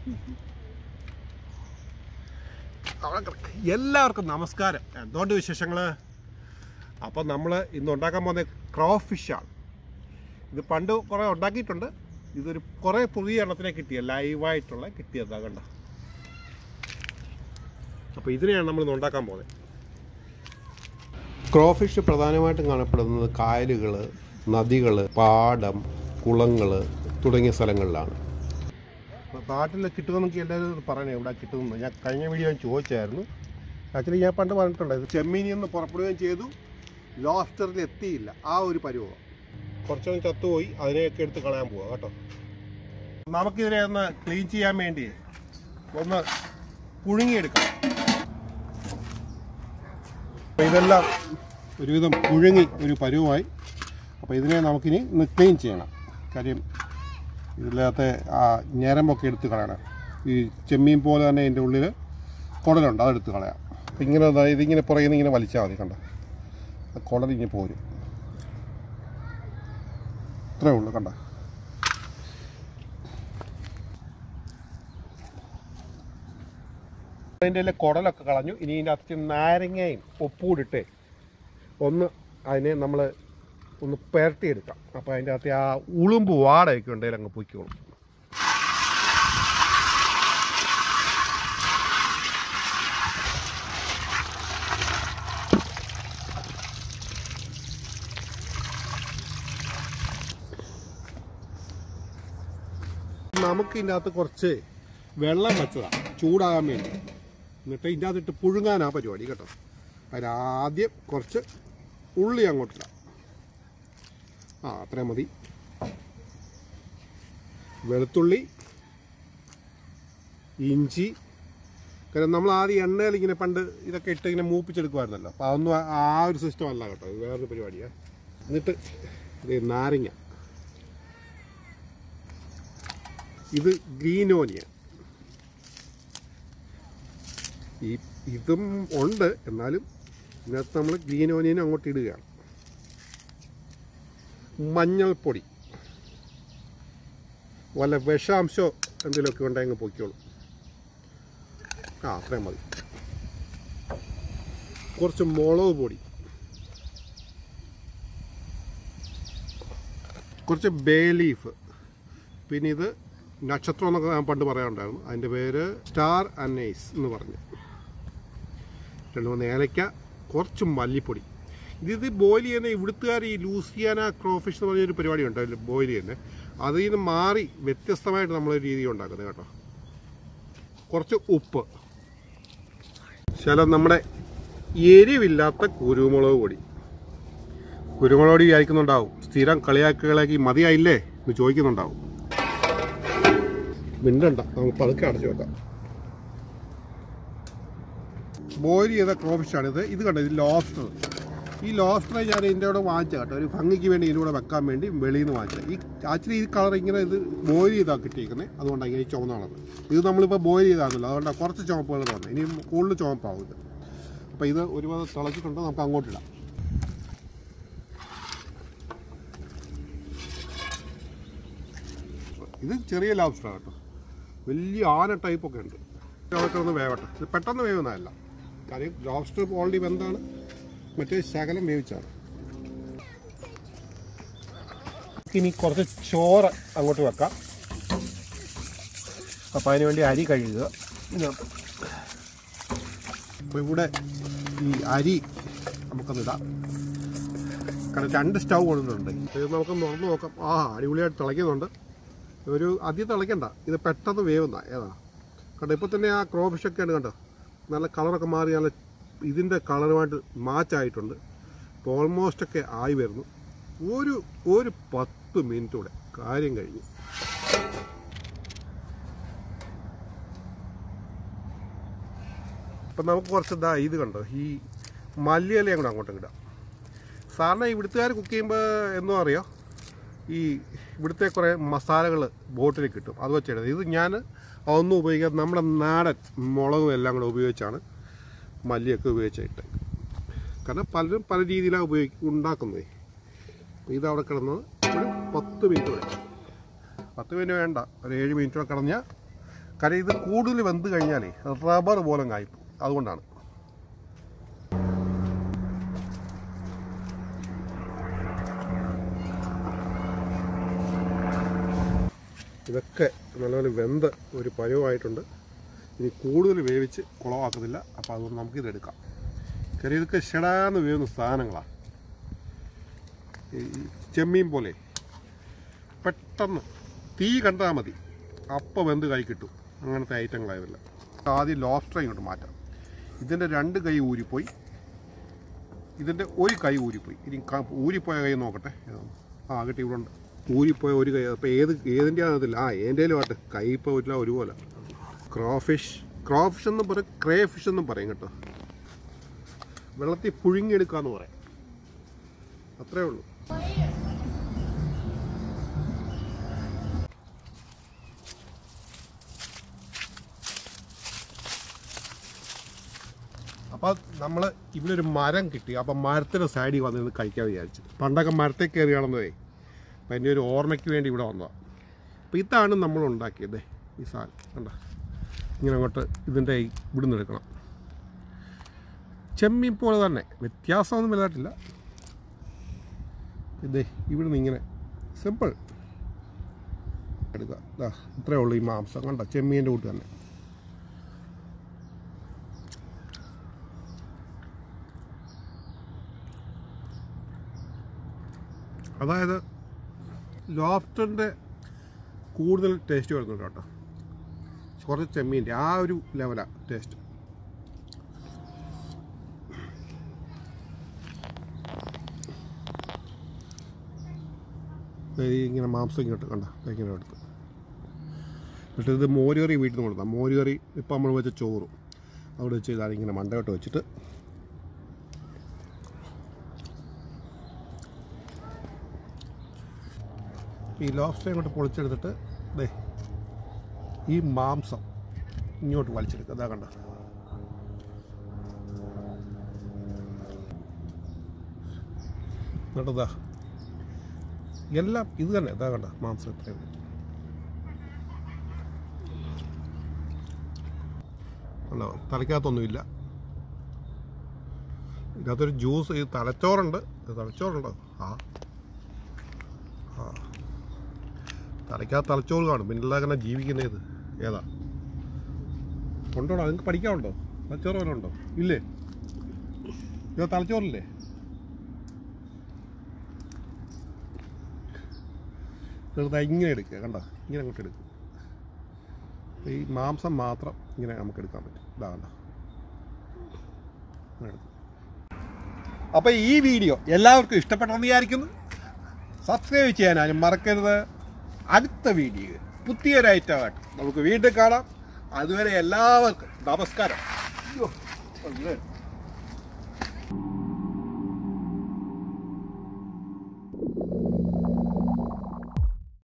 അവിടെ കിടക്ക്. എല്ലാവർക്കും നമസ്കാരം എന്തുകൊണ്ട് വിശേഷങ്ങൾ അപ്പം നമ്മൾ ഇന്ന് ഉണ്ടാക്കാൻ പോകുന്ന ക്രോ ഫിഷാണ് ഇത് പണ്ട് കുറേ ഉണ്ടാക്കിയിട്ടുണ്ട് ഇതൊരു കുറേ പുതിയ എണ്ണത്തിനെ കിട്ടിയ ലൈവായിട്ടുള്ള കിട്ടിയതാണ് കണ്ട അപ്പോൾ ഇതിനെയാണ് നമ്മൾ ഇന്ന് ഉണ്ടാക്കാൻ പോകുന്നത് ക്രോ ഫിഷ് പ്രധാനമായിട്ടും കാണപ്പെടുന്നത് കായലുകൾ നദികൾ പാടം കുളങ്ങൾ തുടങ്ങിയ സ്ഥലങ്ങളിലാണ് നാട്ടിൽ കിട്ടുമെന്നൊക്കെ എല്ലാവരും പറയണേ ഇവിടെ കിട്ടുമെന്ന് ഞാൻ കഴിഞ്ഞ വീഡിയോ ഞാൻ ചോദിച്ചായിരുന്നു ആക്ച്വലി ഞാൻ പണ്ട് പറഞ്ഞിട്ടുണ്ട് ഇത് ചെമ്മീനിൽ നിന്ന് പുറപ്പെടുകയും ചെയ്തു ലോസ്റ്ററിൽ എത്തിയില്ല ആ ഒരു പരുവം കുറച്ചൊന്ന് ചത്തുപോയി അതിനെയൊക്കെ എടുത്ത് കളയാൻ പോവാം കേട്ടോ നമുക്കിതിനെ ഒന്ന് ക്ലീൻ ചെയ്യാൻ വേണ്ടി ഒന്ന് പുഴുങ്ങിയെടുക്കാം അപ്പോൾ ഇതെല്ലാം ഒരുവിധം പുഴുങ്ങി ഒരു പരുവമായി അപ്പോൾ ഇതിനെ നമുക്കിനി ഒന്ന് ക്ലീൻ ചെയ്യണം കാര്യം ഇതിനകത്തെ ആ ഞരമ്പൊക്കെ എടുത്ത് കളയണം ഈ ചെമ്മീൻ പോലെ തന്നെ ഇതിൻ്റെ ഉള്ളിൽ കുടലുണ്ട് അതെടുത്ത് കളയാം അപ്പം ഇങ്ങനെ ദാ ഇതിങ്ങനെ പുറകിൽ നിന്ന് ഇങ്ങനെ വലിച്ചാൽ മതി കണ്ട കുടലിങ്ങനെ പോരും ഇത്രേ ഉള്ളൂ കണ്ട അതിൻ്റെ എല്ലാം കുടലൊക്കെ കളഞ്ഞു ഇനി ഇതിൻ്റെ അകത്ത് നാരങ്ങയും ഉപ്പൂടിട്ട് ഒന്ന് അതിനെ നമ്മൾ ഒന്ന് പുരട്ടിയെടുക്കാം അപ്പോൾ അതിൻ്റെ അകത്ത് ആ ഉളുമ്പ് വാടയൊക്കെ ഉണ്ടെങ്കിൽ അങ്ങ് പൊയ്ക്കോളും നമുക്ക് ഇതിൻ്റെ അകത്ത് കുറച്ച് വെള്ളം വെച്ചതാണ് ചൂടാകാൻ വേണ്ടി എന്നിട്ട് ഇതിൻ്റെ അകത്തിട്ട് പുഴുങ്ങാനാ പരിപാടി കേട്ടോ അതിലാദ്യം കുറച്ച് ഉള്ളി അങ്ങോട്ടിടാം ആ അത്രയും മതി വെളുത്തുള്ളി ഇഞ്ചി കാരണം നമ്മൾ ആദ്യം എണ്ണയിൽ ഇങ്ങനെ പണ്ട് ഇതൊക്കെ ഇട്ട് ഇങ്ങനെ മൂപ്പിച്ചെടുക്കുമായിരുന്നല്ലോ അപ്പോൾ അതൊന്നും ആ- ആ ഒരു സിസ്റ്റം അല്ല കേട്ടോ ഇത് വേറൊരു പരിപാടിയാണ് എന്നിട്ട് ഇത് നാരങ്ങ ഇത് ഗ്രീൻ ഓനിയൻ ഈ ഇതും ഉണ്ട് എന്നാലും ഇതിനകത്ത് നമ്മൾ ഗ്രീൻ ഓനിയനും അങ്ങോട്ട് ഇടുകയാണ് മഞ്ഞൾപ്പൊടി വല്ല വിഷാംശമോ എന്തെങ്കിലുമൊക്കെ ഉണ്ടെങ്കിൽ പൊയ്ക്കോളും ആ അത്രയും മതി കുറച്ച് മുളക് പൊടി കുറച്ച് ബേ ലീഫ് പിന്നെ ഇത് നക്ഷത്രം എന്നൊക്കെ ഞാൻ പണ്ട് പറയാറുണ്ടായിരുന്നു അതിൻ്റെ പേര് സ്റ്റാർ അനൈസ് എന്ന് പറഞ്ഞു രണ്ട് മൂന്ന് ഏലക്ക കുറച്ച് മല്ലിപ്പൊടി ഇത് ഇത് ബോയിൽ ചെയ്യുന്ന ഇവിടുത്തുകാർ ഈ ലൂസിയാന ക്രോഫിഷ് എന്ന് പറഞ്ഞൊരു പരിപാടി ഉണ്ട് ബോയിൽ ചെയ്യുന്നത് അതിൽ നിന്ന് മാറി വ്യത്യസ്തമായിട്ട് നമ്മളൊരു രീതി ഉണ്ടാക്കുന്നത് കേട്ടോ കുറച്ച് ഉപ്പ് ശലം നമ്മുടെ എരിവില്ലാത്ത കുരുമുളക് പൊടി കുരുമുളക് പൊടി വിചാരിക്കുന്നുണ്ടാവും സ്ഥിരം കളിയാക്കുകളാക്കി മതിയായില്ലേ എന്ന് ചോദിക്കുന്നുണ്ടാവും മിണ്ടണ്ട നമുക്ക് പതുക്കെ അടച്ചു വെക്കാം ബോയിൽ ചെയ്ത ക്രോഫിഷാണിത് ഇത് കണ്ടോ ഇത് ലോസ്റ്റർ ഈ ലോസ്റ്ററെ ഞാൻ ഇതിൻ്റെ കൂടെ വാങ്ങിച്ച കേട്ടോ ഒരു ഭംഗിക്ക് വേണ്ടി ഇതിലൂടെ വെക്കാൻ വേണ്ടി വെളിയിൽ നിന്ന് വാങ്ങിച്ചത് ഈ ആക്ച്വലി ഈ കളർ ഇങ്ങനെ ഇത് ബോയിൽ ചെയ്താൽ കിട്ടിയിരിക്കുന്നത് അതുകൊണ്ടാണ് ഇങ്ങനെ ഈ ചുവന്നാണത് ഇത് നമ്മളിപ്പോൾ ബോയിൽ ചെയ്താണല്ലോ അതുകൊണ്ടാണ് കുറച്ച് ചുവപ്പുകൾ വന്നത് ഇനി കൂടുതൽ ചുവപ്പാവും ഇത് അപ്പോൾ ഇത് ഒരുപാട് തിളച്ചിട്ടുണ്ട് നമുക്ക് അങ്ങോട്ടിടാം ഇത് ചെറിയ ലാബ്സ്റ്റർ കേട്ടോ വലിയ ആന ടൈപ്പൊക്കെ ഉണ്ട് അതൊക്കെ ഒന്ന് വേവട്ടെ ഇത് പെട്ടെന്ന് വേവുന്നതല്ല കാര്യം ലോബ്സ്റ്റർ ഓൾറെഡി വെന്താണ് മറ്റേ ശകലം വേവിച്ചാണ് ഇനി കുറച്ച് ചോറ് അങ്ങോട്ട് വെക്കാം അപ്പം അതിന് വേണ്ടി അരി കഴുകുക ഇതിനകത്ത് അപ്പോൾ ഇവിടെ ഈ അരി നമുക്കൊന്നിടാം കാരണം രണ്ട് സ്റ്റൗ കൊണ്ടുവന്നിട്ടുണ്ട് ഇത് നമുക്ക് തുറന്ന് നോക്കാം ആ അടിപൊളിയായിട്ട് തിളയ്ക്കുന്നുണ്ട് ഒരു അധികം തിളയ്ക്കണ്ട ഇത് പെട്ടെന്ന് വേവുന്ന ഏതാ കണ്ടോ ഇപ്പോൾ തന്നെ ആ ക്രോ ഫിഷൊക്കെയാണ് കണ്ടോ നല്ല കളറൊക്കെ മാറി നല്ല ഇതിൻ്റെ കളറുമായിട്ട് മാച്ചായിട്ടുണ്ട് ഇപ്പോൾ ഓൾമോസ്റ്റ് ഒക്കെ ആയി വരുന്നു ഒരു ഒരു പത്ത് മിനിറ്റ് കൂടെ കാര്യം കഴിഞ്ഞു അപ്പം നമുക്ക് കുറച്ച് ഇതാ ഇത് കണ്ടോ ഈ മല്ലിയിലയും കൂടെ അങ്ങോട്ട് ഇടാം സാറിന് ഇവിടുത്തുകാർ കുക്ക് ചെയ്യുമ്പോൾ എന്നും അറിയോ ഈ ഇവിടുത്തെ കുറേ മസാലകൾ ബോട്ടിൽ കിട്ടും അത് വെച്ചിടുന്നത് ഇത് ഞാൻ അതൊന്നും ഉപയോഗിക്കാതെ നമ്മുടെ നാടൻ മുളകും എല്ലാം കൂടെ ഉപയോഗിച്ചാണ് മല്ലിയൊക്കെ ഉപയോഗിച്ചിട്ട് കാരണം പലരും പല രീതിയിലാണ് ഉപയോഗി ഉണ്ടാക്കുന്നത് അപ്പോൾ ഇതവിടെ കിടന്നത് ഒരു പത്ത് മിനിറ്റ് വരെ പത്ത് മിനിറ്റ് വേണ്ട ഒരു ഏഴ് മിനിറ്റ് കൂടെ കിടഞ്ഞാൽ കാര്യം ഇത് കൂടുതൽ വെന്ത് കഴിഞ്ഞാലേ റബ്ബർ പോലെ കായ്പും അതുകൊണ്ടാണ് ഇതൊക്കെ നല്ലപോലെ വെന്ത് ഒരു പരുവമായിട്ടുണ്ട് ഇനി കൂടുതൽ വേവിച്ച് കുളമാക്കുന്നില്ല അപ്പോൾ അതുകൊണ്ട് നമുക്കിത് എടുക്കാം കാര്യം ഇതൊക്കെ ഷെടാന്ന് വേവുന്ന സാധനങ്ങളാണ് ഈ ചെമ്മീൻ പോലെ പെട്ടെന്ന് തീ കണ്ടാൽ മതി അപ്പം വെന്ത് കൈ കിട്ടും അങ്ങനത്തെ ഐറ്റങ്ങളായതല്ല ആദ്യം ലോബ്സ്റ്റർ ഇങ്ങോട്ട് മാറ്റാം ഇതിൻ്റെ രണ്ട് കൈ ഊരിപ്പോയി ഇതിൻ്റെ ഒരു കൈ ഊരിപ്പോയി ഇനി ക- ഊരിപ്പോയ കൈ നോക്കട്ടെ ഏതാണ്? ആ കിട്ടി ഇവിടെ ഉണ്ട് ഊരിപ്പോയ ഒരു കൈ അപ്പോൾ ഏത് ഏതിൻ്റെ ആണെന്നില്ല ആ ഏതിൻ്റെലും ആട്ടെ കൈ ഇപ്പോൾ ഇല്ല ഒരുപോലെ ക്രോഫിഷ് ക്രോഫിഷ് എന്നും പറയും ക്രേ ഫിഷ് എന്നും പറയും കേട്ടോ വെള്ളത്തിൽ പുഴുങ്ങിയെടുക്കാന്ന് പറയാം അത്രേ ഉള്ളൂ അപ്പോൾ നമ്മൾ ഇവിടെ ഒരു മരം കിട്ടി അപ്പം മരത്തിൻ്റെ സൈഡിൽ വന്നിരുന്ന് കഴിക്കാൻ വിചാരിച്ചു പണ്ടൊക്കെ മരത്തിൽ കയറി കാണുന്നതേ അപ്പം എൻ്റെ ഒരു ഓർമ്മയ്ക്ക് വേണ്ടി ഇവിടെ വന്നതാണ് അപ്പോൾ ഇതാണ് നമ്മൾ ഉണ്ടാക്കിയത് ഈ സാധനം കണ്ട ഇങ്ങനെ അങ്ങോട്ട് ഇതിൻ്റെ ഈ ഇവിടുന്ന് എടുക്കണം ചെമ്മീൻ പോലെ തന്നെ വ്യത്യാസമൊന്നും വലുതായിട്ടില്ല ഇതേ ഇവിടുന്ന് ഇങ്ങനെ സിമ്പിൾ എടുക്കുക ദാ ഇത്രയേ ഉള്ളൂ ഈ മാംസം കണ്ട ചെമ്മീൻ്റെ കൂട്ട് തന്നെ അതായത് ലോബ്സ്റ്ററിൻ്റെ കൂടുതൽ ടേസ്റ്റ് വരുന്നുണ്ട് കേട്ടോ കുറച്ച് ചെമ്മീൻ്റെ ആ ഒരു ലെവലാണ് ടേസ്റ്റ് ദേ ഈ ഇങ്ങനെ മാംസം ഇങ്ങോട്ട് കണ്ട ദേ ഇങ്ങനെ എടുത്ത് എന്നിട്ട് ഇത് മോരുകറി വീട്ടിൽ നിന്ന് കൊടുത്താൽ മോരുകറി ഇപ്പം നമ്മൾ വെച്ച ചോറും അവിടെ വെച്ച് ഇതാണ് ഇങ്ങനെ മണ്ടയോട്ട് വെച്ചിട്ട് ഈ ലോബ്സ്റ്റർ ഇങ്ങോട്ട് പൊളിച്ചെടുത്തിട്ട് ദേ ഈ മാംസം ഇങ്ങോട്ട് വലിച്ചെടുക്കുക അതാ കണ്ട എന്നിട്ടതാ എല്ലാം ഇത് തന്നെ ഇതാ കണ്ട മാംസം ഇത്രയും കണ്ടോ തലയ്ക്കകത്തൊന്നുമില്ല ഇതിനകത്തൊരു ജ്യൂസ് ഈ തലച്ചോറുണ്ട് ഇത് തലച്ചോറുണ്ടോ ആ ആ തലയ്ക്കകത്ത് തലച്ചോറ് കാണും പിന്നെ എങ്ങനെ ജീവിക്കുന്നത് ഇത് ഏതാ ഉണ്ടോടാ നിങ്ങൾക്ക് പഠിക്കാനുണ്ടോ തലച്ചോറ് വല്ലതും ഉണ്ടോ ഇല്ലേ ഇത് തലച്ചോറില്ലേ ചെറുതായി ഇങ്ങനെ എടുക്കുക കണ്ടോ ഇങ്ങനെ അങ്ങോട്ട് എടുക്കുക ഈ മാംസം മാത്രം ഇങ്ങനെ നമുക്ക് എടുക്കാൻ പറ്റും ഇതാ കണ്ടോ ഇങ്ങനെ എടുക്കും അപ്പോൾ ഈ വീഡിയോ എല്ലാവർക്കും ഇഷ്ടപ്പെട്ടെന്ന് വിചാരിക്കുന്നു സബ്സ്ക്രൈബ് ചെയ്യാനും മറക്കരുത് അടുത്ത വീഡിയോ പുതിയൊരു ഐറ്റമായിട്ട് നമുക്ക് വീണ്ടും കാണാം അതുവരെ എല്ലാവർക്കും നമസ്കാരം അയ്യോ, അല്ലേ?